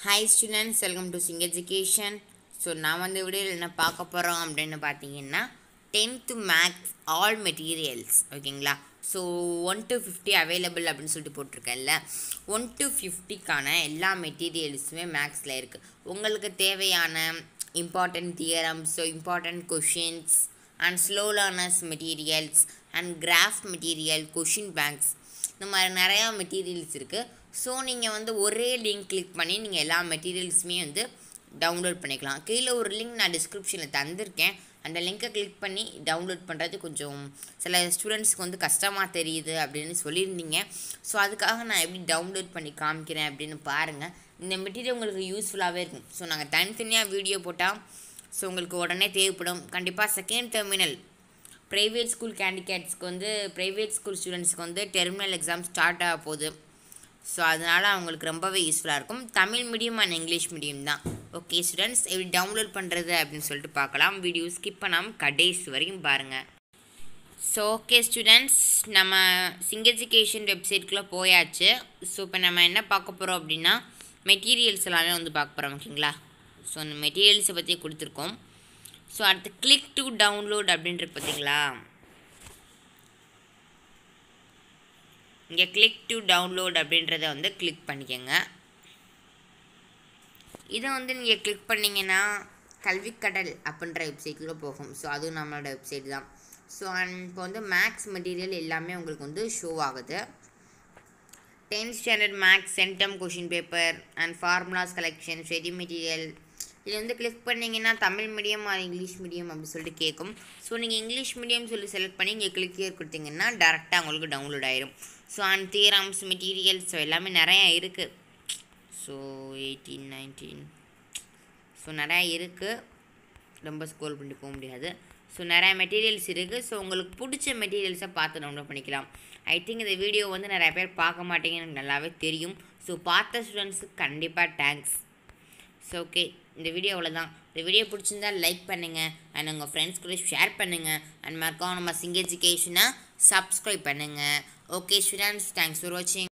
hi students welcome to Singh education so நான் வந்து வீடியோவில் என்ன பார்க்க போகிறோம் அப்படின்னு பார்த்தீங்கன்னா டென்த்து மேக்ஸ் ஆல் மெட்டீரியல்ஸ் ஓகேங்களா so one to fifty available அப்படின்னு சொல்லிட்டு போட்டிருக்கேன்ல ஒன் டு ஃபிஃப்டிக்கான எல்லா மெட்டீரியல்ஸுமே மேக்ஸில் இருக்குது உங்களுக்கு தேவையான important theorems so important questions and slow learners materials and graph material question banks இந்த மாதிரி நிறையா மெட்டீரியல்ஸ் இருக்குது ஸோ நீங்கள் வந்து ஒரே லிங்க் கிளிக் பண்ணி நீங்கள் எல்லா மெட்டீரியல்ஸுமே வந்து டவுன்லோட் பண்ணிக்கலாம் கீழே ஒரு லிங்க் நான் டிஸ்கிரிப்ஷனில் தந்திருக்கேன் அந்த லிங்க்கை கிளிக் பண்ணி டவுன்லோட் பண்ணுறது கொஞ்சம் சில ஸ்டூடெண்ட்ஸ்க்கு வந்து கஷ்டமாக தெரியுது அப்படின்னு சொல்லியிருந்தீங்க ஸோ அதுக்காக நான் எப்படி டவுன்லோட் பண்ணி காமிக்கிறேன் அப்படின்னு பாருங்கள் இந்த மெட்டீரியல் உங்களுக்கு யூஸ்ஃபுல்லாகவே இருக்கும் ஸோ நாங்கள் தனித்தனியாக வீடியோ போட்டால் ஸோ உங்களுக்கு உடனே தேவைப்படும் கண்டிப்பாக செகண்ட் டெர்மினல் ப்ரைவேட் ஸ்கூல் கேண்டிடேட்ஸ்க்கு வந்து ப்ரைவேட் ஸ்கூல் ஸ்டூடெண்ட்ஸ்க்கு வந்து டெர்மினல் எக்ஸாம் ஸ்டார்ட் ஆக போகுது ஸோ அதனால் அவங்களுக்கு ரொம்பவே யூஸ்ஃபுல்லாக இருக்கும் Tamil medium and English medium தான் ஓகே ஸ்டூடெண்ட்ஸ் எப்படி டவுன்லோட் பண்ணுறது அப்படின்னு சொல்லிட்டு பார்க்கலாம் வீடியோ ஸ்கிப் பண்ணாமல் கடைசி வரைக்கும் பாருங்கள் ஸோ ஓகே ஸ்டூடெண்ட்ஸ் நம்ம சிங் எஜுகேஷன் வெப்சைட்குள்ளே போயாச்சு ஸோ இப்போ நம்ம என்ன பார்க்க போகிறோம் அப்படின்னா மெட்டீரியல்ஸ் எல்லாமே வந்து பார்க்க போகிறோம் ஓகேங்களா ஸோ அந்த மெட்டீரியல்ஸை பற்றி கொடுத்துருக்கோம் ஸோ அடுத்து கிளிக் டு டவுன்லோட் அப்படின்றது பார்த்தீங்களா இங்கே கிளிக் டு டவுன்லோட் அப்படின்றத வந்து கிளிக் பண்ணிக்கோங்க இதை வந்து நீங்கள் கிளிக் பண்ணிங்கன்னா கல்விக்கடல் அப்படின்ற வெப்சைட்குள்ளே போகும் ஸோ அதுவும் நம்மளோட வெப்சைட் தான் ஸோ அண்ட் இப்போ வந்து மேக்ஸ் மெட்டீரியல் எல்லாமே உங்களுக்கு வந்து ஷோ ஆகுது tenth standard maths centum question paper and formulas collection study material இது வந்து கிளிக் பண்ணிங்கன்னா Tamil medium or English medium அப்படின்னு சொல்லிட்டு கேட்கும் ஸோ நீங்கள் இங்கிலீஷ் மீடியம் சொல்லி செலக்ட் பண்ணி இங்கே கிளிக் ஹியர் கொடுத்தீங்கன்னா டேரெக்டாக உங்களுக்கு டவுன்லோட் ஆயிரும் so and theorems materials so எல்லாமே நிறையா இருக்குது ஸோ எயிட்டீன் நைன்டீன் ஸோ நிறையா இருக்குது ரொம்ப ஸ்கோல் பண்ணி போக முடியாது ஸோ நிறையா மெட்டீரியல்ஸ் இருக்குது ஸோ உங்களுக்கு பிடிச்ச மெட்டீரியல்ஸை பார்த்து டவுன்லோட் பண்ணிக்கலாம் ஐ திங்க் இந்த வீடியோ வந்து நிறைய பேர் பார்க்க மாட்டீங்கன்னு எனக்கு நல்லாவே தெரியும் ஸோ பார்த்த ஸ்டூடெண்ட்ஸுக்கு கண்டிப்பாக தேங்க்ஸ் ஸோ ஓகே இந்த வீடியோ அவ்வளோதான் இந்த வீடியோ பிடிச்சிருந்தா லைக் பண்ணுங்கள் அண்ட் உங்கள் ஃப்ரெண்ட்ஸ் கூட ஷேர் பண்ணுங்கள் அண்ட் மறக்காம நம்ம சிங் எஜுகேஷனை சப்ஸ்கிரைப் பண்ணுங்கள் ஓகே ஸ்டூடெண்ட்ஸ் தேங்க்ஸ் ஃபார் வாட்சிங்